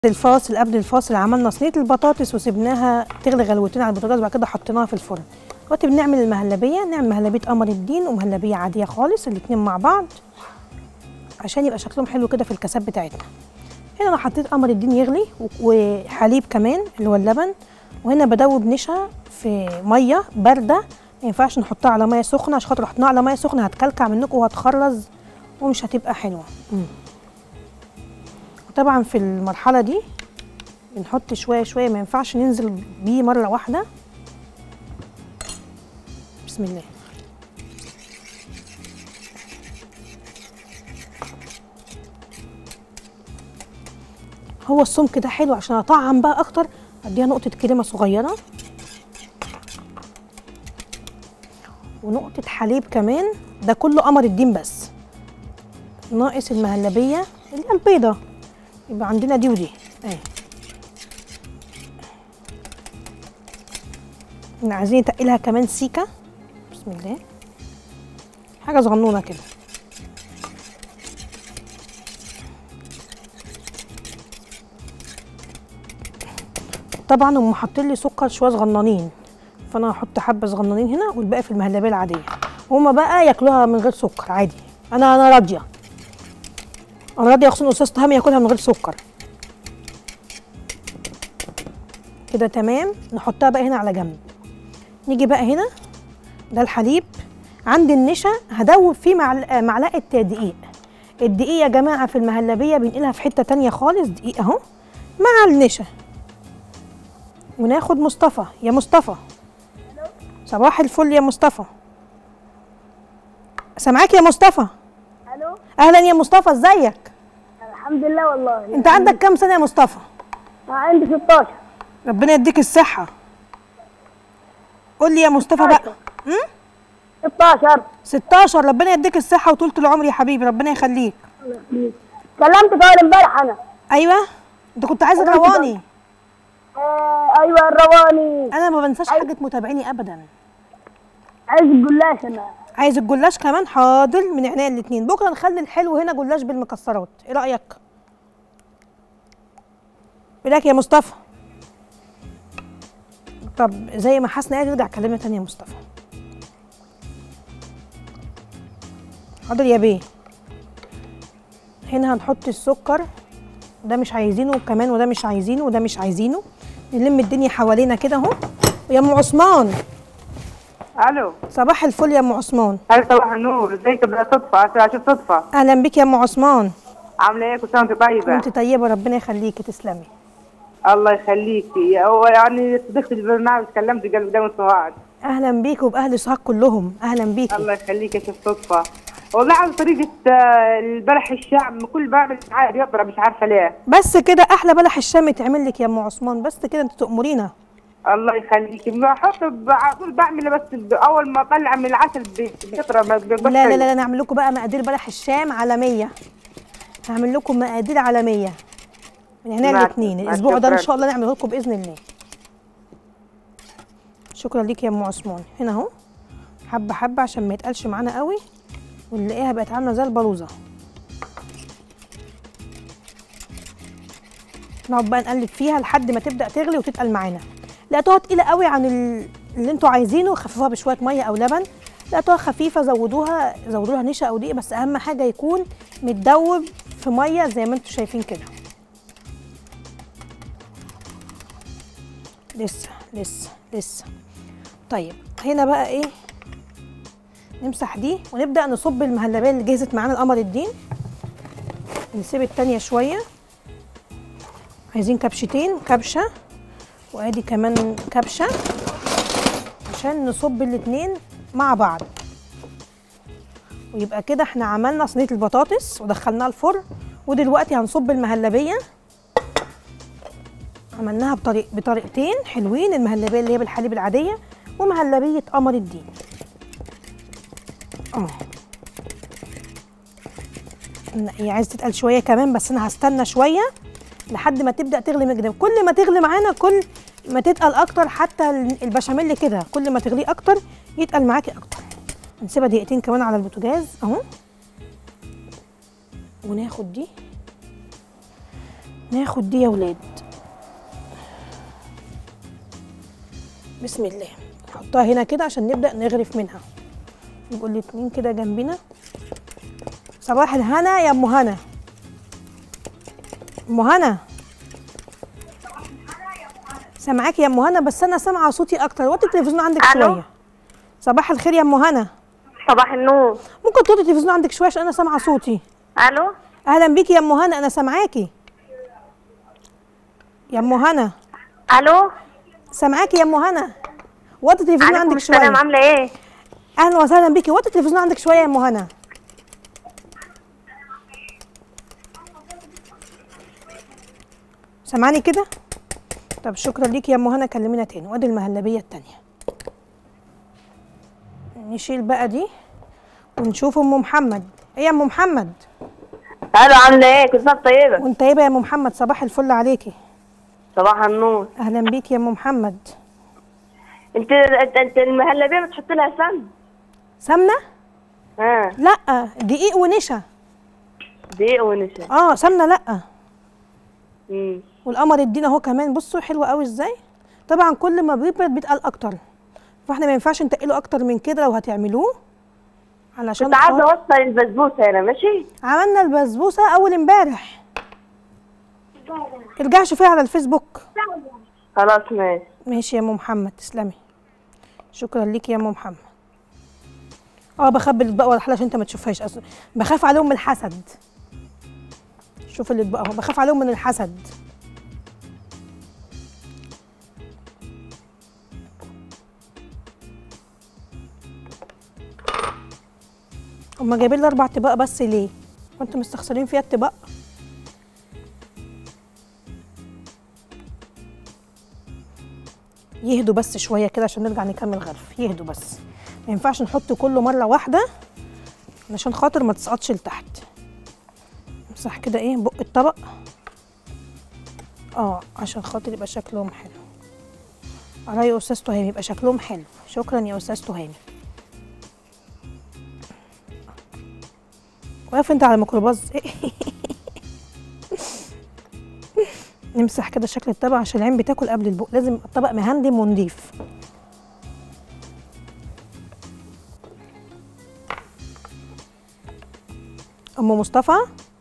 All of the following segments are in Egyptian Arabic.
الفاصل قبل الفاصل عملنا صينيه البطاطس وسبناها تغلي غلوتين على البوتاجاز وبعد كده حطيناها في الفرن دلوقتي بنعمل المهلبيه نعمل مهلبيه قمر الدين ومهلبيه عاديه خالص الاتنين مع بعض عشان يبقى شكلهم حلو كده في الكاسات بتاعتنا هنا انا حطيت قمر الدين يغلي و- وحليب كمان اللي هو اللبن وهنا بدوب نشا في ميه بارده ما ينفعش نحطها على ميه سخنه عشان خاطر حطيناها على ميه سخنه هتكلكع منكم وهتخرز ومش هتبقى حلوه مم. وطبعا في المرحله دي بنحط شويه شويه ما ينفعش ننزل بيه مره واحده بسم الله هو السمك ده حلو عشان اطعم بقى اكتر اديها نقطه كريمه صغيره ونقطه حليب كمان ده كله قمر الدين بس ناقص المهلبيه اللي هي البيضه يبقى عندنا دي ودي اهي احنا عايزين نتقلها كمان سيكه بسم الله حاجه صغنونه كده طبعا هم حاطين لي سكر شويه صغننين فانا هحط حبه صغننين هنا والباقي في المهلبيه العاديه هما بقى ياكلوها من غير سكر عادي انا انا راضيه انا راضيه خصوصا استاذ تهامي ياكلها من غير سكر كده تمام نحطها بقى هنا على جنب نيجي بقى هنا ده الحليب عندي النشا هدوب فيه معل- معلقه دقيق الدقيق يا جماعه في المهلبيه بنقلها في حته تانية خالص دقيق اهو مع النشا وناخد مصطفى يا مصطفى صباح الفل يا مصطفى سامعاك يا مصطفى الو اهلا يا مصطفى ازيك الحمد لله والله انت عندك كام سنه يا مصطفى أنا عندي 16 ربنا يديك الصحه قول لي يا مصطفى بقى 16 16 ربنا يديك الصحه وطولة العمر يا حبيبي ربنا يخليك كلمت اول امبارح انا ايوه انت كنت عايز أنا ترواني آه ايوه الرواني انا ما بنساش حاجه متابعيني ابدا عايز الجلاش انا عايز الجلاش كمان حاضر من عينيا الاتنين بكره نخلي الحلو هنا جلاش بالمكسرات ايه رايك ايه رايك يا مصطفى طب زي ما حسنا قال يرجع كلمه تانية يا مصطفى حاضر يا بيه هنا هنحط السكر ده مش عايزينه كمان وده مش عايزينه وده مش عايزينه نلم الدنيا حوالينا كده اهو يا ام عثمان الو صباح الفل يا ام عثمان هل صباح النور ازيك بلا صدفه عشان صدفه اهلا بك يا ام عثمان عامله ايه كل سنه وانت طيبه وانت طيبه ربنا يخليكي تسلمي الله يخليكي هو يعني صديقتي البرنامج كلمت قلب ده سواد اهلا بيك وباهل سوهاج كلهم اهلا بيكي الله يخليك يا شيخ صدفه والله على طريقه آه، البلح الشام كل بعمل معاه يضرب مش عارفه ليه بس كده احلى بلح الشام يتعمل لك يا ام عثمان بس كده انت تامرينا الله يخليكي بحط ب- على طول بعمل بس ب- اول ما اطلع من العسل بي- بيطرى ما بيبقاش لا لا حلو. لا نعمل لكم بقى مقادير بلح الشام عالميه هعمل لكم مقادير عالميه من هنا مع- الاثنين مع الاسبوع ده ان شكراً. شاء الله نعمله لكم باذن الله شكرا ليك يا ام عثمان هنا اهو حبه حبه عشان ما يتقلش معانا قوي ونلاقيها بقت عامله زي البلوزه نقعد بقى نقلب فيها لحد ما تبدا تغلي وتتقل معانا لقيتوها تقيله قوي عن ال- اللي انتوا عايزينه خففوها بشويه ميه او لبن لقيتوها خفيفه زودوها زودوا لها نشا او دقيق بس اهم حاجه يكون متدوب في ميه زي ما انتوا شايفين كده لسه لسه لسه طيب هنا بقى ايه نمسح دي ونبدا نصب المهلبيه اللي جهزت معانا القمر الدين نسيب التانية شويه عايزين كبشتين كبشه وادي كمان كبشه عشان نصب الاتنين مع بعض ويبقى كده احنا عملنا صينيه البطاطس ودخلناها الفرن ودلوقتي هنصب المهلبيه عملناها بطريق بطريقتين حلوين المهلبيه اللي هي بالحليب العاديه ومهلبيه قمر الدين اه هي عايزه تتقل شويه كمان بس انا هستنى شويه لحد ما تبدا تغلي من جنب كل ما تغلي معانا كل ما تتقل اكتر حتى البشاميل كده كل ما تغليه اكتر يتقل معاكي اكتر نسيبها دقيقتين كمان على البوتاجاز اهو وناخد دي ناخد دي يا ولاد بسم الله نحطها هنا كده عشان نبدأ نغرف منها يبقوا الاتنين كده جنبنا صباح الهنا يا ام هنا ام هنا سامعاكي يا ام هنا بس انا سامعه صوتي اكتر وطي التلفزيون عندك ألو؟ شويه صباح الخير يا ام هنا صباح النور ممكن توطي التلفزيون عندك شويه عشان انا سامعه صوتي الو اهلا بيكي يا ام هنا انا سامعاكي يا ام هنا الو سامعاكي يا ام هنا وطي التلفزيون عليكم عندك السلام شويه عامله ايه اهلا وسهلا بيكي وطي التلفزيون عندك شويه يا ام هنا سامعاني كده طب شكرا ليكي يا ام هنا كلمينا تاني وادي المهلبيه التانيه نشيل بقى دي ونشوف ام محمد ايه يا ام محمد الو عامله ايه كل سنه طيبه وانت ايه بقى يا ام محمد صباح الفل عليكي صباح النور اهلا بيكي يا ام محمد انت انت, انت المهلبيه بتحط لها سم سمنه ها لا دقيق ونشا دقيق ونشا اه سمنه لا امم والقمر يدينا اهو كمان بصوا حلو قوي ازاي طبعا كل ما بيبرد بيتقل اكتر فاحنا ما ينفعش نتقله اكتر من كده لو هتعملوه علشان كنت عايزه خاطر- اوصل البسبوسه هنا ماشي عملنا البسبوسه اول امبارح ارجعي شوفيها على الفيسبوك خلاص ماشي ماشي يا ام محمد تسلمي شكرا ليكي يا ام محمد اه بخبي الاطباق ولا حاجه عشان انت ما تشوفهاش اصلا بخاف عليهم من الحسد شوف الاطباق اهو بخاف عليهم من الحسد هما جايبين لي اربع طباق بس ليه وانتوا مستخسرين فيها الطباق يهدوا بس شويه كده عشان نرجع نكمل غرف يهدوا بس ما ينفعش نحط كله مره واحده علشان خاطر ما تسقطش لتحت امسح كده ايه بق الطبق اه عشان خاطر يبقى شكلهم حلو على يا استاذ تهامي يبقى شكلهم حلو شكرا يا استاذ تهامي واقف انت على الميكروباص نمسح كده شكل الطبق عشان العين بتاكل قبل البق لازم يبقى الطبق مهندم ونضيف ام مصطفى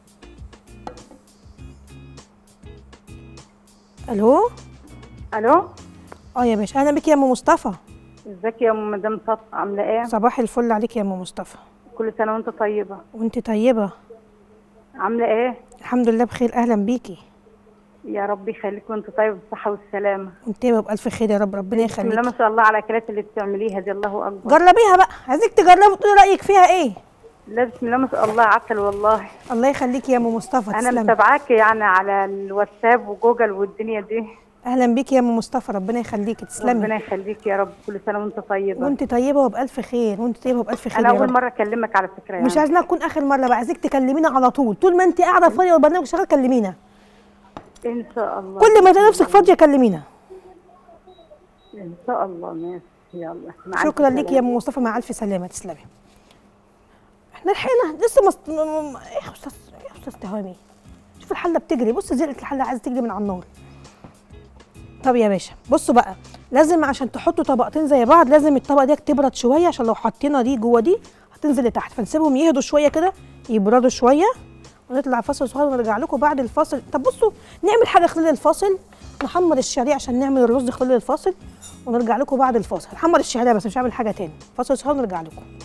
الو الو اه يا باشا اهلا بك يا ام مصطفى ازيك يا ام مدام صف عامله ايه صباح الفل عليك يا ام مصطفى كل سنه وانت طيبه وانت طيبه عامله ايه الحمد لله بخير اهلا بيكي يا رب يخليك وانت طيب بالصحه والسلامه وانت بالف خير يا رب ربنا بسم الله يخليك ما شاء الله على الاكلات اللي بتعمليها دي الله اكبر جربيها بقى عايزك تجربي وتقولي رايك فيها ايه لا بسم الله ما شاء الله عسل والله الله يخليكي يا ام مصطفى انا تسلمي متابعاك يعني على الواتساب وجوجل والدنيا دي اهلا بيكي يا ام مصطفى ربنا يخليكي تسلمي ربنا يخليك يا رب كل سنه وانت طيبه وانت طيبه وبالف خير وانت طيبه وبالف خير انا يا اول رب مره اكلمك على فكره يعني مش عايزينها تكون اخر مره بقى عايزك تكلمينا على طول طول ما انت قاعده فاضيه والبرنامج شغال كلمينا ان شاء الله كل ما تلاقي نفسك فاضيه كلمينا ان شاء الله ماشي يلا مع شكرا ألف ليكي يا ام مصطفى مع الف سلامه تسلمي احنا لحقنا لسه مست... م- م- ايه يا استاذ ايه يا استاذ تهامي شوف الحله بتجري بص زرقت الحله عايزه تجري من على النار طب يا باشا بصوا بقى لازم عشان تحطوا طبقتين زي بعض لازم الطبقه دي تبرد شويه عشان لو حطينا دي جوه دي هتنزل لتحت فنسيبهم يهدوا شويه كده يبردوا شويه ونطلع فاصل صغير ونرجع لكم بعد الفاصل طب بصوا نعمل حاجه خلال الفاصل نحمر الشعريه عشان نعمل الرز خلال الفاصل ونرجع لكم بعد الفاصل نحمر الشعريه بس مش هعمل حاجه تاني فاصل صغير ونرجع لكم